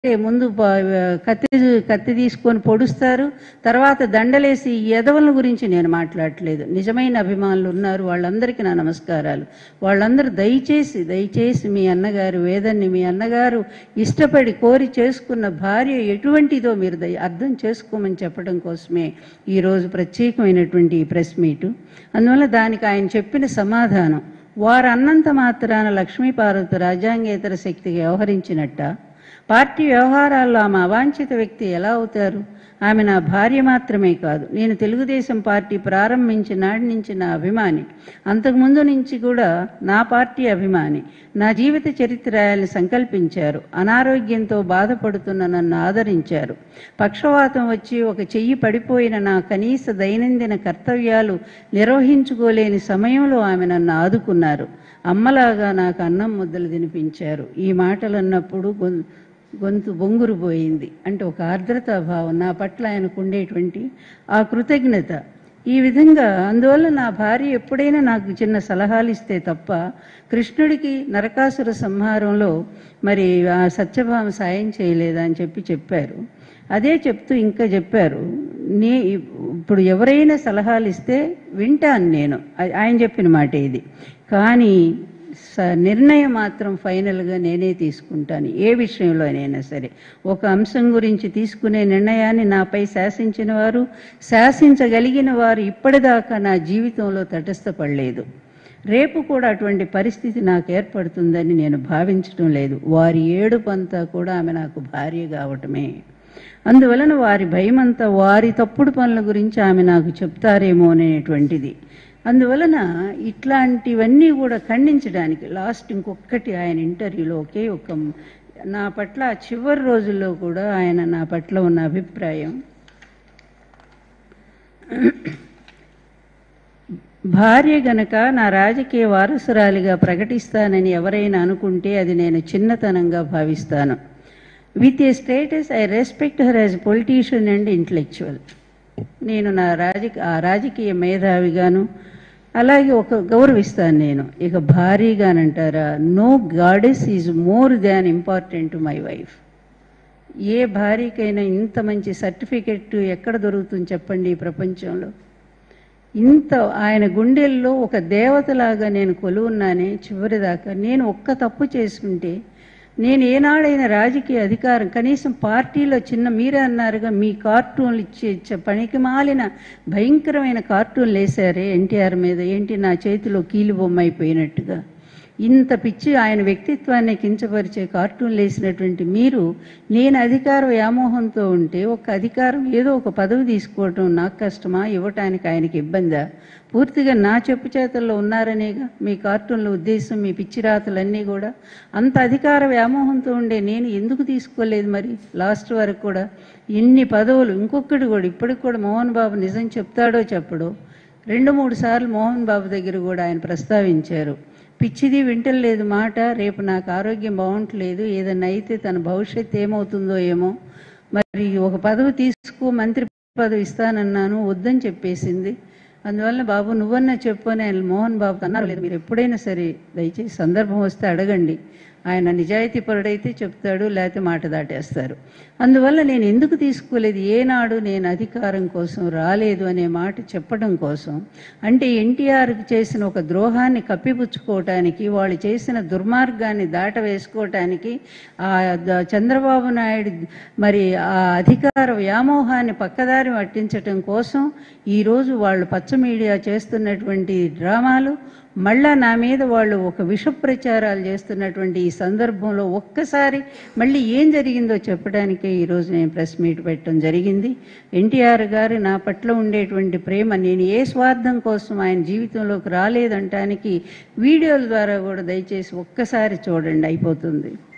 ముందు ప- కత్తి కత్తి తీసుకొని పొడుస్తారు తర్వాత దండలేసి ఈ ఎదవల గురించి నేను మాట్లాడట్లేదు నిజమైన అభిమానులు ఉన్నారు వాళ్ళందరికీ నా నమస్కారాలు వాళ్ళందరూ దయచేసి దయచేసి మీ అన్నగారు వేదన్ని మీ అన్నగారు ఇష్టపడి కోరి చేసుకున్న భార్య ఎటువంటిదో మీరు దయ అర్థం చేసుకోమని చెప్పడం కోసమే ఈరోజు ప్రత్యేకమైనటువంటి ఈ ప్రెస్ మీటు అందువల్ల దానికి ఆయన చెప్పిన సమాధానం వారు అన్నంత మాత్రాన లక్ష్మీపార్వతి రాజ్యాంగేతర శక్తిగా వ్యవహరించినట్ట పార్టీ వ్యవహారాల్లో ఆమె అవాంఛిత వ్యక్తి ఎలా అవుతారు ఆమె నా భార్య మాత్రమే కాదు నేను తెలుగుదేశం పార్టీ ప్రారంభించిన నాటి నుంచి నా అభిమాని అంతకుముందు నుంచి కూడా నా పార్టీ అభిమాని నా జీవిత చరిత్ర రాయాలని సంకల్పించారు అనారోగ్యంతో బాధపడుతున్న నన్ను ఆదరించారు పక్షవాతం వచ్చి ఒక చెయ్యి పడిపోయిన నా కనీస దైనందిన కర్తవ్యాలు నిర్వహించుకోలేని సమయంలో ఆమె నన్ను ఆదుకున్నారు అమ్మలాగా నాకు అన్నం ముద్దలు తినిపించారు ఈ మాటలు అన్నప్పుడు గొం- గొంతు బొంగురు పోయింది అంటే ఒక ఆర్ద్రతా భావం నా పట్ల ఆయనకు ఉండేటువంటి ఆ కృతజ్ఞత ఈ విధంగా అందువల్ల నా భార్య ఎప్పుడైనా నాకు చిన్న సలహాలు ఇస్తే తప్ప కృష్ణుడికి నరకాసుర సంహారంలో మరి ఆ సత్యభామ సాయం చేయలేదా అని చెప్పి చెప్పారు అదే చెప్తూ ఇంకా చెప్పారు నే ఇప్పుడు ఎవరైనా సలహాలు ఇస్తే వింటాను నేను ఆ- ఆయన చెప్పిన మాట ఇది కానీ స నిర్ణయం మాత్రం ఫైనల్గా నేనే తీసుకుంటాను ఏ విషయంలోనైనా సరే ఒక అంశం గురించి తీసుకునే నిర్ణయాన్ని నాపై శాసించిన వారు శాసించగలిగిన వారు ఇప్పటిదాకా నా జీవితంలో తటస్థపడలేదు రేపు కూడా అటువంటి పరిస్థితి నాకు ఏర్పడుతుందని నేను భావించడం లేదు వారి ఏడుపంతా కూడా ఆమె నాకు భార్య కావటమే అందువలన వారి భయమంతా వారి తప్పుడు పనుల గురించి ఆమె నాకు చెప్తారేమో అనేటువంటిది అందువలన ఇట్లాంటివన్నీ కూడా ఖండించడానికి లాస్ట్ ఇంకొకటి ఆయన ఇంటర్వ్యూలో ఒకే ఒక నా పట్ల ఆ చివరి రోజుల్లో కూడా ఆయన నా పట్ల ఉన్న అభిప్రాయం భార్య గనక నా రాజకీయ వారసురాలిగా ప్రకటిస్తానని ఎవరైనా అనుకుంటే అది నేను చిన్నతనంగా భావిస్తాను with a status I respect her as politician and intellectual నేను నా రాజకీయ ఆ రాజకీయ మేధావిగాను అలాగే ఒక గౌరవిస్తాను నేను ఇక భారీగానంటారా no goddess is more than important to my wife ఏ భార్యకైనా ఇంత మంచి సర్టిఫికెట్ ఎక్కడ దొరుకుతుంది చెప్పండి ఈ ప్రపంచంలో ఇంత ఆయన గుండెల్లో ఒక దేవతలాగా నేను కొలువున్నానే చివరిదాకా నేను ఒక్క తప్పు చేసుకుంటే నేను ఏనాడైనా రాజకీయ అధికారం కనీసం పార్టీలో చిన్న మీరే అన్నారుగా మీ కార్టూన్లు ఇచ్చే ఇచ్చే పనికి మాలిన భయంకరమైన కార్టూన్లు వేశారే ఎన్టీఆర్ మీద ఏంటి నా చేతిలో కీలు బొమ్మ అయిపోయినట్టుగా ఇంత పిచ్చి ఆయన వ్యక్తిత్వాన్ని కించపరిచే కార్టూన్లు వేసినటువంటి మీరు నేను అధికార వ్యామోహంతో ఉంటే ఒక అధికారం ఏదో ఒక పదవి తీసుకోవటం నాకు కష్టమా ఇవ్వటానికి ఆయనకి ఇబ్బందా పూర్తిగా నా చెప్పు చేతల్లో ఉన్నారనేగా మీ కార్టూన్ల ఉద్దేశం మీ పిచ్చి రాతలన్నీ కూడా అంత అధికార వ్యామోహంతో ఉండే నేను ఎందుకు తీసుకోలేదు మరి లాస్ట్ వరకు కూడా ఇన్ని పదవులు ఇంకొకటి కూడా ఇప్పటికి కూడా మోహన్ బాబు నిజం చెప్తాడో చెప్పడో రెండు మూడు సార్లు మోహన్ బాబు దగ్గర కూడా ఆయన ప్రస్తావించారు పిచ్చిది వింటలేదు మాట రేపు నాకు ఆరోగ్యం బాగుంటలేదు ఏదన్నా అయితే తన భవిష్యత్తు ఏమవుతుందో ఏమో మరి ఒక పదవి తీసుకో మంత్రి పదవి ఇస్తానన్నాను వద్దని చెప్పేసింది అందువల్ల బాబు నువ్వన్నా చెప్పు అని ఆయన మోహన్ బాబు అన్నారు లేదు మీరు ఎప్పుడైనా సరే దయచేసి సందర్భం వస్తే అడగండి ఆయన నిజాయితీ పరుడైతే చెప్తాడు లేకపోతే మాట దాటేస్తారు అందువల్ల నేను ఎందుకు తీసుకోలేదు ఏనాడు నేను అధికారం కోసం రాలేదు అనే మాట చెప్పడం కోసం అంటే ఎన్టీఆర్కి చేసిన ఒక ద్రోహాన్ని కప్పిపుచ్చుకోవటానికి వాళ్ళు చేసిన దుర్మార్గాన్ని దాట వేసుకోవటానికి ఆ ద- చంద్రబాబు నాయుడు మరి ఆ అధికార వ్యామోహాన్ని పక్కదారి పట్టించటం కోసం ఈరోజు వాళ్ళు పచ్చ మీడియా చేస్తున్నటువంటి డ్రామాలు మళ్ళా నా మీద వాళ్ళు ఒక విష ప్రచారాలు చేస్తున్నటువంటి ఈ సందర్భంలో ఒక్కసారి మళ్ళీ ఏం జరిగిందో చెప్పడానికే ఈరోజు నేను ప్రెస్ మీట్ పెట్టడం జరిగింది ఎన్టీఆర్ గారు నా పట్ల ఉండేటువంటి ప్రేమ నేను ఏ స్వార్థం కోసం ఆయన జీవితంలోకి రాలేదంటానికి వీడియోల ద్వారా కూడా దయచేసి ఒక్కసారి చూడండి అయిపోతుంది